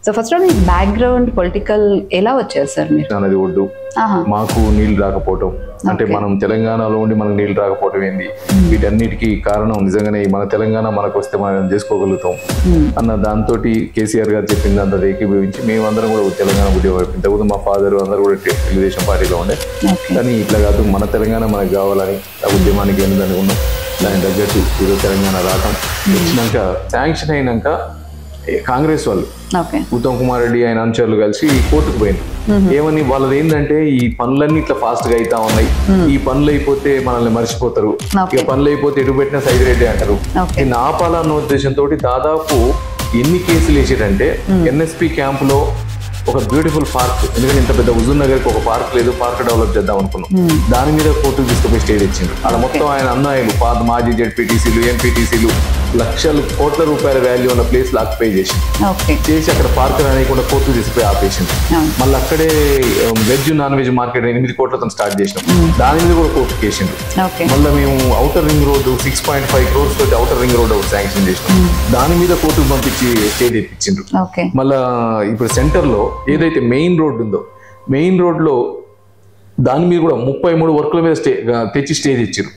So first మీ background political ఎలా వచ్చారు సార్ మీరు నది ఒడ్డు ఆహా మాకు నీళ్లు రాకపోవటం అంటే Okay. మనం తెలంగాణలో ఉండి మనకు నీళ్లు రాకపోవటం ఏంది వీటన్నిటికీ కారణం నిజంగానే మన తెలంగాణ మనకు వస్తే మనం ఏం చేసుకోగలుగుతాం Hmm. అన్న దాంతో కేసీఆర్ గారు చెప్పిన దాంతో ఏకీభవించి మేమందరం కూడా తెలంగాణ ఉద్యోగం ఇంతకుముందు మా ఫాదర్ అందరూ కూడా తె- తెలుగుదేశం పార్టీలో ఉండే ఓకే కానీ ఇట్లా కాదు మన తెలంగాణ మనకు కావాలని ఆ ఉద్యమానికి ఏందని ఉన్నాం దాని తగ్గట్టు ఈరోజు తెలంగాణ రావటం వచ్చినాక శాంక్షన్ అయినాక ఏ, కాంగ్రెస్ వాళ్ళు ఓకే ఉత్తమ్ కుమార్ రెడ్డి ఆయన అనుచరులు కలిసి కోర్టుకు పోయింది ఏమని వాళ్ళది ఏంటంటే ఈ పనులన్నీ ఇట్లా ఫాస్ట్ గా అయితా ఉన్నాయి ఈ పనులు అయిపోతే మనల్ని మర్చిపోతారు Okay. ఇక పనులు అయిపోతే ఎటు పెట్టినా సైడ్ రెడ్డి అంటారు Okay. దీన్ని ఆపాలన్న ఉద్దేశంతో దాదాపు ఎన్ని కేసులు వేసారంటే ఎన్ఎస్పి క్యాంప్ లో ఒక బ్యూటిఫుల్ పార్క్ ఎందుకంటే ఇంత పెద్ద హుజూర్ నగర్ కి ఒక పార్క్ లేదు పార్క్ డెవలప్ చేద్దాం అనుకున్నాం దాని మీద కోర్టుకు తీసుకుపోయి స్టే తెచ్చిండ్రు అలా మొత్తం ఆయన అన్నాయిలు పాత మాజీ జెడ్పీటీసీలు ఎంపీటీసీలు లక్షలు కోట్ల రూపాయల వాల్యూ ఉన్న ప్లేస్ ఆక్యుపై చేసి ఓకే చేసి అక్కడ పార్క్ అనేకుండా కోర్టు తీసుకుపోయి ఆపేసింది అవును. మళ్ళీ అక్కడే వెజ్ నాన్ వెజ్ మార్కెట్ ఎనిమిది కోట్లతో స్టార్ట్ చేసినాం దాని మీద కూడా కోర్టు కేసిండు ఓకే మళ్ళీ మేము outer ring road six point five crores తోటి అవుటర్ రింగ్ రోడ్ ఒకటి శాంక్షన్ చేసినాం దాని మీద కోర్టుకు పంపించి స్టే తెప్పించిండ్రు ఓకే మళ్ళా ఇప్పుడు సెంటర్ లో ఏదైతే మెయిన్ రోడ్ ఉందో మెయిన్ రోడ్ లో దాని మీద కూడా ముప్పై మూడు వర్కుల మీద స్టే తెచ్చి స్టే తెచ్చారు